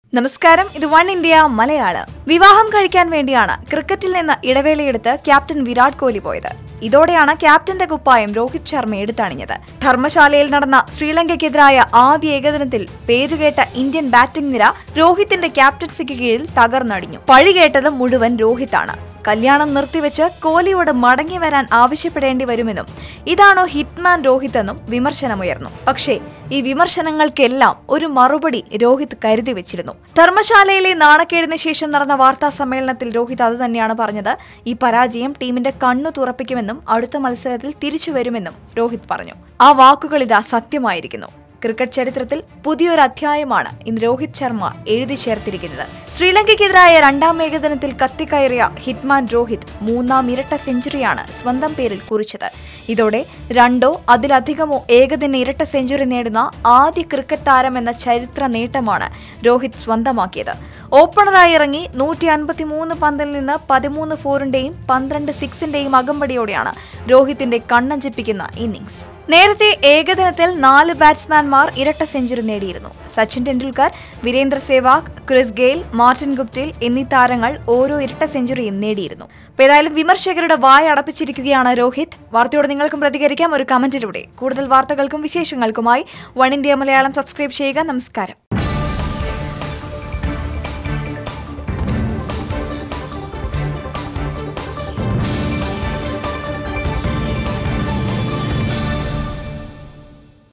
നമസ്കാരം ഇത് one India Malayalam വിവാഹം കഴിക്കാൻ വേണ്ടിയാണ് ക്രിക്കറ്റിൽ നിന്ന് ഇടവേളയെടുത്ത് ക്യാപ്റ്റൻ വിരാട് കോഹ്ലി പോയത് ഇതോടെയാണ് ക്യാപ്റ്റന്റെ കുപ്പായം രോഹിത് ശർമ്മ എടുത്തണിഞ്ഞത് ധർമ്മശാലയിൽ നടന്ന ശ്രീലങ്കയ്ക്കെതിരായ ആദ്യ ഏകദിനത്തിൽ പേരുകേട്ട ഇന്ത്യൻ ബാറ്റിംഗ് നിര രോഹിത്തിന്റെ ക്യാപ്റ്റൻസിക്ക് കീഴിൽ തകർന്നടിഞ്ഞു പഴികേട്ടത് മുഴുവൻ രോഹിത്താണ് കല്യാണം നിർത്തിവെച്ച് കോഹ്ലിയോട് മടങ്ങി വരാൻ ആവശ്യപ്പെടേണ്ടി വരുമെന്നും ഇതാണോ ഹിറ്റ്മാൻ രോഹിത് എന്നും വിമർശനമുയർന്നു പക്ഷേ ഈ വിമർശനങ്ങൾക്കെല്ലാം ഒരു മറുപടി രോഹിത് കരുതി വെച്ചിരുന്നു ധർമ്മശാലയിലെ നാണക്കേടിന് ശേഷം നടന്ന വാർത്താ സമ്മേളനത്തിൽ രോഹിത് അതുതന്നെയാണ് പറഞ്ഞത് ഈ പരാജയം ടീമിന്റെ കണ്ണു തുറപ്പിക്കുമെന്നും അടുത്ത മത്സരത്തിൽ തിരിച്ചു വരുമെന്നും രോഹിത് പറഞ്ഞു ആ വാക്കുകൾ ഇതാ സത്യമായിരിക്കുന്നു ക്രിക്കറ്റ് ചരിത്രത്തിൽ പുതിയൊരു അധ്യായമാണ് ഇന്ന് രോഹിത് ശർമ്മ എഴുതി ചേർത്തിരിക്കുന്നത് ശ്രീലങ്കയ്ക്കെതിരായ രണ്ടാം ഏകദിനത്തിൽ കത്തിക്കയറിയ ഹിറ്റ്മാൻ രോഹിത് മൂന്നാം ഇരട്ട സെഞ്ചുറിയാണ് സ്വന്തം പേരിൽ കുറിച്ചത് ഇതോടെ രണ്ടോ അതിലധികമോ ഏകദിന ഇരട്ട സെഞ്ചുറി നേടുന്ന ആദ്യ ക്രിക്കറ്റ് താരം എന്ന ചരിത്ര നേട്ടമാണ് രോഹിത് സ്വന്തമാക്കിയത് ഓപ്പണറായി ഇറങ്ങി നൂറ്റി അൻപത്തിമൂന്ന് പന്തിൽ നിന്ന് പതിമൂന്ന് ഫോറിന്റെയും പന്ത്രണ്ട് സിക്സിന്റെയും അകമ്പടിയോടെയാണ് രോഹിത്തിന്റെ കണ്ണഞ്ചിപ്പിക്കുന്ന ഇന്നിംഗ്സ് നേരത്തെ ഏകദിനത്തിൽ നാല് ബാറ്റ്സ്മാൻമാർ ഇരട്ട സെഞ്ചുറി നേടിയിരുന്നു Sachin Tendulkar Virender Sehwag Chris Gayle Martin Guptill എന്നീ താരങ്ങൾ ഓരോ ഇരട്ട സെഞ്ചുറിയും നേടിയിരുന്നു അപ്പോൾ ഏതായാലും വിമർശകരുടെ വായ അടപ്പിച്ചിരിക്കുകയാണ് രോഹിത് വാർത്തയോട് നിങ്ങൾക്കും പ്രതികരിക്കാം ഒരു കമന്റിലൂടെ കൂടുതൽ വാർത്തകൾക്കും വിശേഷങ്ങൾക്കുമായി വൺ ഇന്ത്യ മലയാളം സബ്സ്ക്രൈബ് ചെയ്യുക നമസ്കാരം